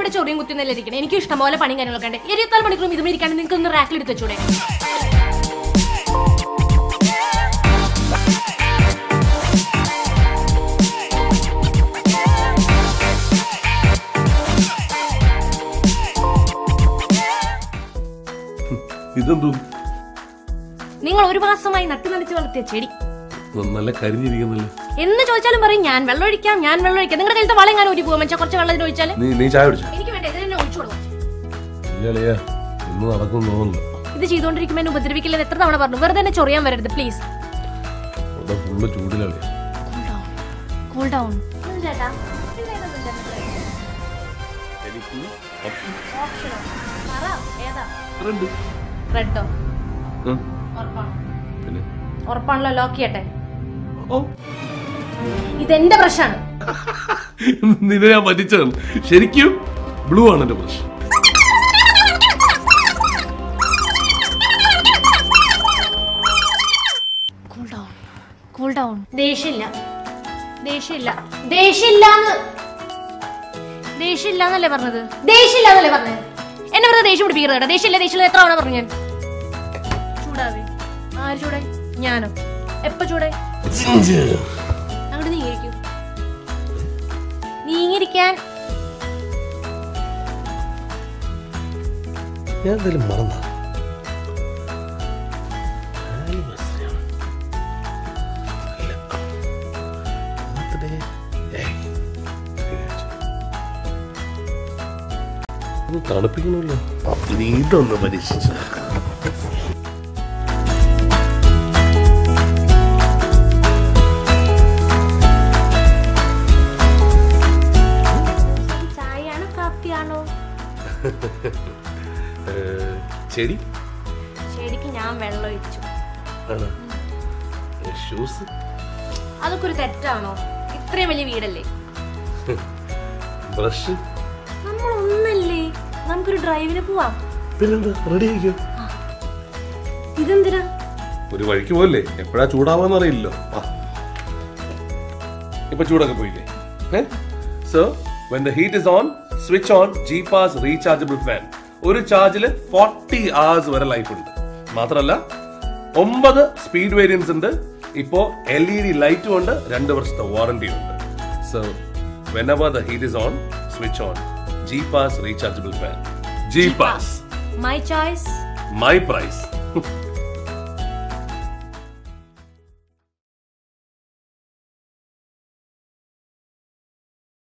ഇവിടെ ചൊറിയും കുത്തിന്നല്ലേ ഇരിക്കണം എനിക്ക് ഇഷ്ടം പോലെ പണിയും കാര്യങ്ങളൊക്കെ ഉണ്ട് ഇരുപത്തിനാല് മണിക്കൂറും ഇതും ഇരിക്കാണ്ട് നിങ്ങൾക്ക് ഒന്ന് റാക്കിൽ എടുത്ത് വെച്ചൂടെ ഇതെന്തോ നിങ്ങൾ ഒരു മാസമായി നട്ടു നനച്ച് വളർത്തിയ ചെടി നല്ല കരിഞ്ഞിരിക്കുന്നല്ലോ എന്ന് ചോദിച്ചാലും പറയും ഞാൻ വെള്ളം ഒഴിക്കാം ഞാൻ വെള്ളം ഒഴിക്കാം നിങ്ങളുടെ കയ്യിലത്തെ വളം ഞാൻ ഊരി പോകും മച്ചാ കുറച്ച് വെള്ളം ഇതിന് ഒഴിച്ചാൽ നീ നീ ചായ കുടിച്ചോ എനിക്ക് വേണ്ട ഇത് തന്നെ ഒഴിച്ചു കൊടുക്കും ഇല്ലളിയാ ഇന്ന് നടക്കും തോന്നുന്നില്ല ഇത് ചെയ്തുകൊണ്ടിരിക്കുമ്പോൾ എന്നെ ഉപദ്രവിക്കില്ലെന്ന് എത്ര തവണ പറഞ്ഞു വെറുതെ എന്നെ ചൊറിയാൻ വരരുത് പ്ലീസ് അവിടെ ഫുള്ള് ചൂടിലളിയാ കൂൾ ഡൗൺ ചേട്ടാ എനിക്ക് റെഡോ ഉറപ്പാണോ പിന്നെ ഉറപ്പാണല്ലോ ലോക്ക് ചെയ്യട്ടെ ഓ ഇതെന്റെ പ്രശ്നമാണ് നിന്നെ ഞാൻ പറ്റിച്ചതാണ് ശരിക്കും ബ്ലൂ ആണ് എന്റെ പ്രശ്നം കൂൾ ഡൗൺ കൂൾ ഡൗൺ ദേഷ്യമില്ല ദേഷ്യമില്ല ദേഷ്യമില്ലാന്ന് ദേഷ്യമില്ലാന്നല്ലേ പറഞ്ഞത് ദേഷ്യമില്ലാന്നല്ലേ പറഞ്ഞത് എന്നെ വെറുതെ ദേഷ്യം പിടിപ്പിക്കരുത് കേട്ടോ ദേഷ്യമില്ല ദേഷ്യമില്ല എത്ര തവണ പറഞ്ഞു ഞാൻ ചൂടാവേ ആര് ചൂടായി ഞാനോ എപ്പ ചൂടായി അങ്ങോട്ട് നീങ്ങിരിക്കൂ നീങ്ങിരിക്കാൻ ഞാൻ എന്തായാലും മറന്ന തണുപ്പിക്കണമല്ലോ ഇനി ഇതൊന്ന് പരീക്ഷിച്ചു ചായയാണോ കാപ്പിയാണോ ചെടി ശരിക്കും ഞാൻ വെള്ളം ഒഴിച്ചു ആണ് ഷൂസ് അതൊക്കെ ഒരു തെറ്റാണോ ഇത്രയും വലിയ വീടല്ലേ ബ്രഷ് നമ്മൾ ഒന്നല്ലേ നമുക്കൊരു ഡ്രൈവിന് പോവാം പിന്നെന്താ റെഡി ആയിക്കോ ഇതെന്തിനാ ഒരു വഴിക്ക് പോകല്ലേ എപ്പോഴാ ചൂടാവാന്ന് അറിയില്ലല്ലോ ആ. ഇപ്പൊ ചൂടൊക്കെ പോയില്ലേ so when the heat is on switch on G pass rechargeable fan ഒരു ചാർജില് ഫോർട്ടി hours വരെ ലൈഫ് ഉണ്ട് മാത്രമല്ല ഒമ്പത് സ്പീഡ് വേരിയൻസ് ഉണ്ട് ഇപ്പോ എൽ ഇ ഡി ലൈറ്റും ഉണ്ട് രണ്ട് വർഷത്തെ വാറന്റി ഉണ്ട് so whenever the heat is on switch on G pass rechargeable fan G pass my choice my price